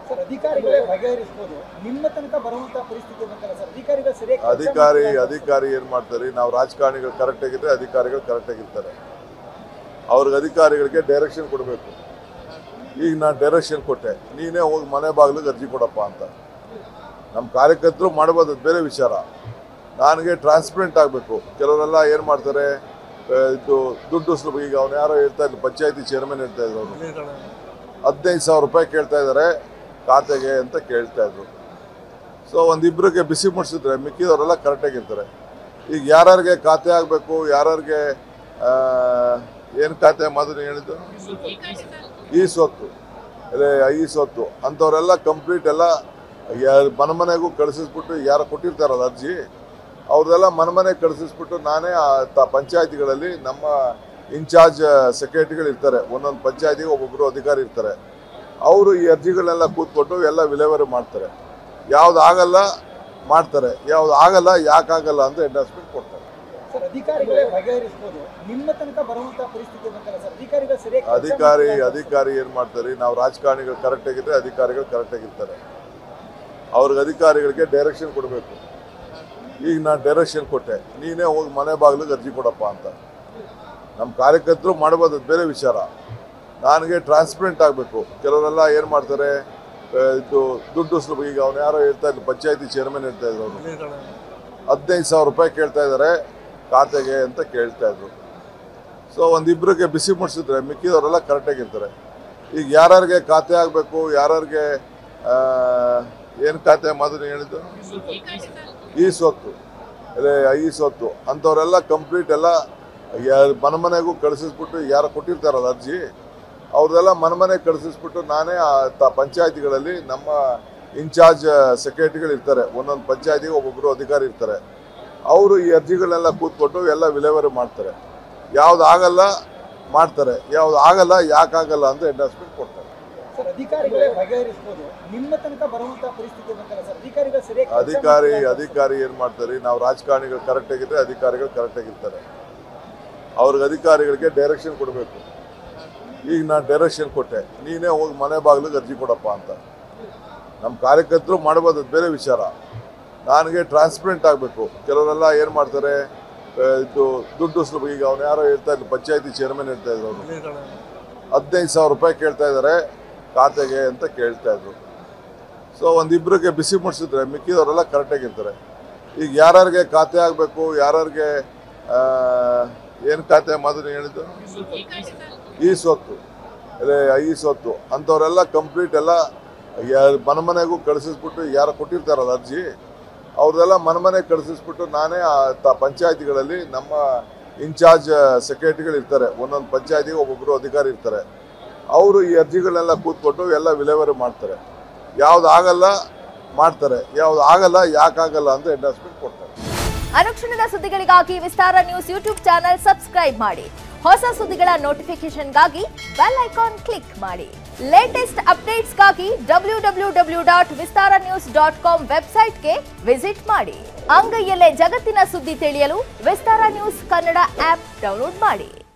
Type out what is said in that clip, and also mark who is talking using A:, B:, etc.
A: Sir ಅಧಿಕಾರಿಗಳೇ ಬಗೆಹರಿಸ್ಬೋದು ನಿಮ್ಮ ತನಕ ಬರುವಂತ ಪರಿಸ್ಥಿತಿ ಬಂತಲ್ಲ ಸರ್ ಅಧಿಕಾರಿಗಳು ಸರಿಯಾಗಿ ಕೆಲ್ಸ
B: ಅಧಿಕಾರಿ
A: ಮಾಡ್ತಾ ಇಲ್ಲ.
B: ಅಧಿಕಾರಿ ಏನು ಮಾಡ್ತಾರೆ ನಾವು ರಾಜಕಾರಣಿಗಳು ಕರೆಕ್ಟ್ ಆಗಿದ್ರೆ ಅಧಿಕಾರಿಗಳು ಕರೆಕ್ಟ್ ಆಗಿರ್ತಾರೆ ಅವ್ರಿಗೆ ಅಧಿಕಾರಿಗಳಿಗೆ ಡೈರೆಕ್ಷನ್ ಕೊಡಬೇಕು ಈಗ ನಾನು ಡೈರೆಕ್ಷನ್ ಕೊಟ್ಟೆ ನೀನೇ ಹೋಗಿ ಮನೆ ಬಾಗಿಲಿಗೆ ಅರ್ಜಿ ಕೊಡಪ್ಪ ಅಂತ ನಮ್ಮ ಕಾರ್ಯಕರ್ತರು ಮಾಡ್ಬೋದು ಅದು ಬೇರೆ ವಿಚಾರ ನನಗೆ ಟ್ರಾನ್ಸ್ಪರೆಂಟ್ ಆಗಬೇಕು ಕೆಲವರೆಲ್ಲ ಏನು ಮಾಡ್ತಾರೆ ಆ, ಇದು ದುಡ್ಡು ಸುಲಭ ಈಗ ಅವ್ನು ಯಾರೋ ಹೇಳ್ತಾ ಇದ್ರು ಪಂಚಾಯತಿ ಚೇರ್ಮನ್ ಹೇಳ್ತಾ ಇದ್ರು ಅವರು ಹದಿನೈದು ಸಾವಿರ ರೂಪಾಯಿ ಕೇಳ್ತಾ ಇದ್ದಾರೆ ಖಾತೆಗೆ ಅಂತ ಕೇಳ್ತಾ ಇದ್ರು ಸೊ ಒಂದಿಬ್ಬರಿಗೆ ಬಿಸಿ ಮುಟ್ಟಿಸಿದ್ರೆ ಮಿಕ್ಕಿದವರೆಲ್ಲ ಕರೆಕ್ಟಾಗಿರ್ತಾರೆ ಈಗ ಯಾರ್ಯಾರಿಗೆ ಖಾತೆ ಆಗಬೇಕು ಯಾರ್ಯಾರಿಗೆ ಏನು ಖಾತೆ ಮೊದಲು ಹೇಳಿದ್ದು ಈ ಸ್ವತ್ತು ಅದೇ ಈ ಸ್ವತ್ತು ಅಂಥವರೆಲ್ಲ ಕಂಪ್ಲೀಟ್ ಎಲ್ಲ ಯಾ- ಮನೆ ಮನೆಗೂ ಕಳಿಸಿಸ್ಬಿಟ್ಟು ಯಾರು ಕೊಟ್ಟಿರ್ತಾರಲ್ಲ ಅರ್ಜಿ ಅವ್ರದೆಲ್ಲ ಮನೆ ಮನೆಗೆ ಕಳಿಸಿಸ್ಬಿಟ್ಟು ನಾನೇ ಆ ತ ಪಂಚಾಯತಿಗಳಲ್ಲಿ ನಮ್ಮ ಇನ್ಚಾರ್ಜ್ ಸೆಕ್ರೆಟರಿಗಳು ಇರ್ತಾರೆ ಒಂದೊಂದು ಪಂಚಾಯತಿಗೆ ಒಬ್ಬೊಬ್ಬರು ಅಧಿಕಾರಿ ಇರ್ತಾರೆ ಅವರು ಈ ಅರ್ಜಿಗಳನ್ನೆಲ್ಲ ಕೂತ್ಕೊಟ್ಟು ಎಲ್ಲ ವಿಲೇವಾರಿ ಮಾಡ್ತಾರೆ ಯಾವ್ದು ಆಗಲ್ಲ ಮಾಡ್ತಾರೆ ಯಾವ್ದು ಆಗಲ್ಲ ಯಾಕಾಗಲ್ಲ ಅಂತ ಎಂಡಾಸ್ಮೆಂಟ್ ಕೊಡ್ತಾರೆ
A: ಸರ್ ಅಧಿಕಾರಿಗಳೇ ಬಗೆಹರಿಸ್ಬೋದು ನಿಮ್ಮ ತನಕ ಬರುವಂತ ಪರಿಸ್ಥಿತಿ ಬಂತಲ್ಲ ಸರ್ ಅಧಿಕಾರಿಗಳು ಸರಿಯಾಗಿ ಕೆಲ್ಸ
B: ಅಧಿಕಾರಿ
A: ಮಾಡ್ತಾ ಇಲ್ಲ.
B: ಅಧಿಕಾರಿ ಏನು ಮಾಡ್ತಾರೆ ನಾವು ರಾಜಕಾರಣಿಗಳು ಕರೆಕ್ಟ್ ಆಗಿದ್ರೆ ಅಧಿಕಾರಿಗಳು ಕರೆಕ್ಟ್ ಆಗಿರ್ತಾರೆ ಅವ್ರಿಗೆ ಅಧಿಕಾರಿಗಳಿಗೆ ಡೈರೆಕ್ಷನ್ ಕೊಡಬೇಕು ಈಗ ನಾನು ಡೈರೆಕ್ಷನ್ ಕೊಟ್ಟೆ ನೀನೇ ಹೋಗಿ ಮನೆ ಬಾಗಿಲಿಗೆ ಅರ್ಜಿ ಕೊಡಪ್ಪ ಅಂತ ನಮ್ಮ ಕಾರ್ಯಕರ್ತರು ಮಾಡ್ಬೋದು ಅದು ಬೇರೆ ವಿಚಾರ ನನಗೆ ಟ್ರಾನ್ಸ್ಪರೆಂಟ್ ಆಗಬೇಕು ಕೆಲವರೆಲ್ಲ ಏನು ಮಾಡ್ತಾರೆ ಆ, ಇದು ದುಡ್ಡು ಸುಲಭ ಈಗ ಅವ್ನು ಯಾರೋ ಹೇಳ್ತಾ ಇದ್ರು ಪಂಚಾಯತಿ ಚೇರ್ಮನ್ ಹೇಳ್ತಾ ಇದ್ರು ಅವರು ಹದಿನೈದು ಸಾವಿರ ರೂಪಾಯಿ ಕೇಳ್ತಾ ಇದ್ದಾರೆ ಖಾತೆಗೆ ಅಂತ ಕೇಳ್ತಾ ಇದ್ರು ಸೊ ಒಂದಿಬ್ಬರಿಗೆ ಬಿಸಿ ಮುಟ್ಟಿಸಿದ್ರೆ ಮಿಕ್ಕಿದವರೆಲ್ಲ ಕರೆಕ್ಟಾಗಿರ್ತಾರೆ ಈಗ ಯಾರ್ಯಾರಿಗೆ ಖಾತೆ ಆಗಬೇಕು ಯಾರ್ಯಾರಿಗೆ ಏನು ಖಾತೆ ಮೊದಲು ಹೇಳಿದ್ದು ಈ ಸ್ವತ್ತು ಅದೇ ಈ ಸ್ವತ್ತು ಅಂಥವರೆಲ್ಲ ಕಂಪ್ಲೀಟ್ ಎಲ್ಲ ಯಾ- ಮನೆ ಮನೆಗೂ ಕಳಿಸಿಸ್ಬಿಟ್ಟು ಯಾರು ಕೊಟ್ಟಿರ್ತಾರಲ್ಲ ಅರ್ಜಿ ಅವ್ರದೆಲ್ಲ ಮನೆ ಮನೆಗೆ ಕಳಿಸಿಸ್ಬಿಟ್ಟು ನಾನೇ ಆ ತ ಪಂಚಾಯತಿಗಳಲ್ಲಿ ನಮ್ಮ ಇನ್ಚಾರ್ಜ್ ಸೆಕ್ರೆಟರಿಗಳು ಇರ್ತಾರೆ ಒಂದೊಂದು ಪಂಚಾಯತಿಗೆ ಒಬ್ಬೊಬ್ಬರು ಅಧಿಕಾರಿ ಇರ್ತಾರೆ ಅವರು ಈ ಅರ್ಜಿಗಳನ್ನೆಲ್ಲ ಕೂತ್ಕೊಟ್ಟು ಎಲ್ಲ ವಿಲೇವಾರಿ ಮಾಡ್ತಾರೆ ಯಾವ್ದು ಆಗಲ್ಲ ಮಾಡ್ತಾರೆ ಯಾವ್ದು ಆಗಲ್ಲ ಯಾಕಾಗಲ್ಲ ಅಂತ ಎಂಡಾಸ್ಮೆಂಟ್ ಕೊಡ್ತಾರೆ
A: ಸರ್ ಅಧಿಕಾರಿಗಳೇ ಬಗೆಹರಿಸ್ಬೋದು ನಿಮ್ಮ ತನಕ ಬರುವಂತ ಪರಿಸ್ಥಿತಿ ಬಂತಲ್ಲ ಸರ್ ಅಧಿಕಾರಿಗಳು ಸರಿಯಾಗಿ ಕೆಲ್ಸ
B: ಅಧಿಕಾರಿ
A: ಮಾಡ್ತಾ ಇಲ್ಲ.
B: ಅಧಿಕಾರಿ ಏನು ಮಾಡ್ತಾರೆ ನಾವು ರಾಜಕಾರಣಿಗಳು ಕರೆಕ್ಟ್ ಆಗಿದ್ರೆ ಅಧಿಕಾರಿಗಳು ಕರೆಕ್ಟ್ ಆಗಿರ್ತಾರೆ ಅವ್ರಿಗೆ ಅಧಿಕಾರಿಗಳಿಗೆ ಡೈರೆಕ್ಷನ್ ಕೊಡಬೇಕು ಈಗ ನಾನು ಡೈರೆಕ್ಷನ್ ಕೊಟ್ಟೆ ನೀನೇ ಹೋಗಿ ಮನೆ ಬಾಗಿಲಿಗೆ ಅರ್ಜಿ ಕೊಡಪ್ಪ ಅಂತ ನಮ್ಮ ಕಾರ್ಯಕರ್ತರು ಮಾಡ್ಬೋದು ಅದು ಬೇರೆ ವಿಚಾರ ನನಗೆ ಟ್ರಾನ್ಸ್ಪರೆಂಟ್ ಆಗಬೇಕು ಕೆಲವರೆಲ್ಲ ಏನು ಮಾಡ್ತಾರೆ ಆ, ಇದು ದುಡ್ಡು ಸುಲಭ ಈಗ ಅವ್ನು ಯಾರೋ ಹೇಳ್ತಾ ಇದ್ರು ಪಂಚಾಯತಿ ಚೇರ್ಮನ್ ಹೇಳ್ತಾ ಇದ್ರು ಅವರು ಹದಿನೈದು ಸಾವಿರ ರೂಪಾಯಿ ಕೇಳ್ತಾ ಇದ್ದಾರೆ ಖಾತೆಗೆ ಅಂತ ಕೇಳ್ತಾ ಇದ್ರು ಸೊ ಒಂದಿಬ್ಬರಿಗೆ ಬಿಸಿ ಮುಟ್ಟಿಸಿದ್ರೆ ಮಿಕ್ಕಿದವರೆಲ್ಲ ಕರೆಕ್ಟಾಗಿರ್ತಾರೆ ಈಗ ಯಾರ್ಯಾರಿಗೆ ಖಾತೆ ಆಗಬೇಕು ಯಾರ್ಯಾರಿಗೆ ಏನು ಖಾತೆ ಮೊದಲು ಹೇಳಿದ್ದು ಈ ಸ್ವತ್ತು ಅದೇ ಈ ಸ್ವತ್ತು ಅಂಥವರೆಲ್ಲ ಕಂಪ್ಲೀಟ್ ಎಲ್ಲ ಯಾ- ಮನೆ ಮನೆಗೂ ಕಳಿಸಿಸ್ಬಿಟ್ಟು ಯಾರು ಕೊಟ್ಟಿರ್ತಾರಲ್ಲ ಅರ್ಜಿ ಅವ್ರದೆಲ್ಲ ಮನೆ ಮನೆಗೆ ಕಳಿಸಿಸ್ಬಿಟ್ಟು ನಾನೇ ಆ ತ ಪಂಚಾಯತಿಗಳಲ್ಲಿ ನಮ್ಮ ಇನ್ಚಾರ್ಜ್ ಸೆಕ್ರೆಟರಿಗಳು ಇರ್ತಾರೆ ಒಂದೊಂದು ಪಂಚಾಯತಿಗೆ ಒಬ್ಬೊಬ್ಬರು ಅಧಿಕಾರಿ ಇರ್ತಾರೆ ಅವರು ಈ ಅರ್ಜಿಗಳನ್ನೆಲ್ಲ ಕೂತ್ಕೊಟ್ಟು ಎಲ್ಲ ವಿಲೇವಾರಿ ಮಾಡ್ತಾರೆ ಯಾವ್ದು ಆಗಲ್ಲ ಮಾಡ್ತಾರೆ ಯಾವ್ದು ಆಗಲ್ಲ ಯಾಕಾಗಲ್ಲ ಅಂತ ಎಂಡಾಸ್ಮೆಂಟ್ ಕೊಡ್ತಾರೆ
C: ಅನುಕ್ಷಣದ ಸುದ್ದಿಗಳಿಗಾಗಿ Vistara news YouTube channel subscribe ಮಾಡಿ ಹೊಸ ಸುದ್ದಿಗಳ ನೋಟಿಫಿಕೇಶನ್ಗಾಗಿ ಬೆಲ್ ಐಕಾನ್ ಕ್ಲಿಕ್ ಮಾಡಿ ಲೇಟೆಸ್ಟ್ ಅಪ್ಡೇಟ್ಸ್ಗಾಗಿ W W W dot Vistara news dot com ವೆಬ್ಸೈಟ್ಗೆ ವಿಸಿಟ್ ಮಾಡಿ ಅಂಗೈಯಲ್ಲೇ ಜಗತ್ತಿನ ಸುದ್ದಿ ತಿಳಿಯಲು Vistara news Kannada app download ಮಾಡಿ